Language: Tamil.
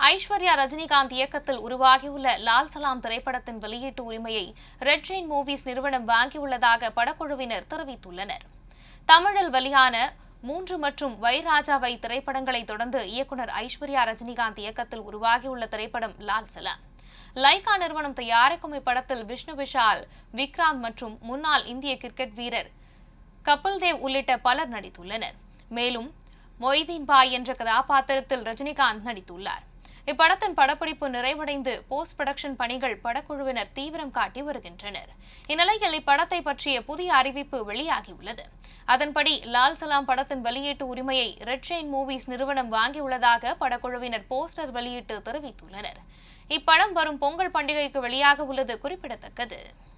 ஐஸ்வர்யா ரஜினிகாந்த் இயக்கத்தில் உருவாகியுள்ள லால் சலாம் திரைப்படத்தின் வெளியீட்டு உரிமையை ரெட் ஜெயின் மூவிஸ் நிறுவனம் வாங்கியுள்ளதாக படக்குழுவினர் தெரிவித்துள்ளனர் தமிழில் வெளியான மூன்று மற்றும் வைராஜாவை திரைப்படங்களை தொடர்ந்து இயக்குனர் ஐஸ்வர்யா ரஜினிகாந்த் இயக்கத்தில் உருவாகியுள்ள திரைப்படம் லால் சலாம் லைகா நிறுவனம் தயாரிக்கும் இப்படத்தில் விஷ்ணு விஷால் விக்ராந்த் மற்றும் முன்னாள் இந்திய கிரிக்கெட் வீரர் கபில் தேவ் உள்ளிட்ட பலர் நடித்துள்ளனர் மேலும் மொய்தீன் பாய் என்ற கதாபாத்திரத்தில் ரஜினிகாந்த் நடித்துள்ளார் இப்படத்தின் படப்பிடிப்பு நிறைவடைந்து போஸ்ட் ப்ரொடக்ஷன் பணிகள் படக்குழுவினர் தீவிரம் காட்டி வருகின்றனர் இந்நிலையில் இப்படத்தை பற்றிய புதிய அறிவிப்பு வெளியாகியுள்ளது அதன்படி லால் சலாம் படத்தின் வெளியீட்டு உரிமையை ரெட் ஜெயின் மூவிஸ் நிறுவனம் வாங்கியுள்ளதாக படக்குழுவினர் போஸ்டர் வெளியிட்டு தெரிவித்துள்ளனர் இப்படம் வரும் பொங்கல் பண்டிகைக்கு வெளியாக உள்ளது குறிப்பிடத்தக்கது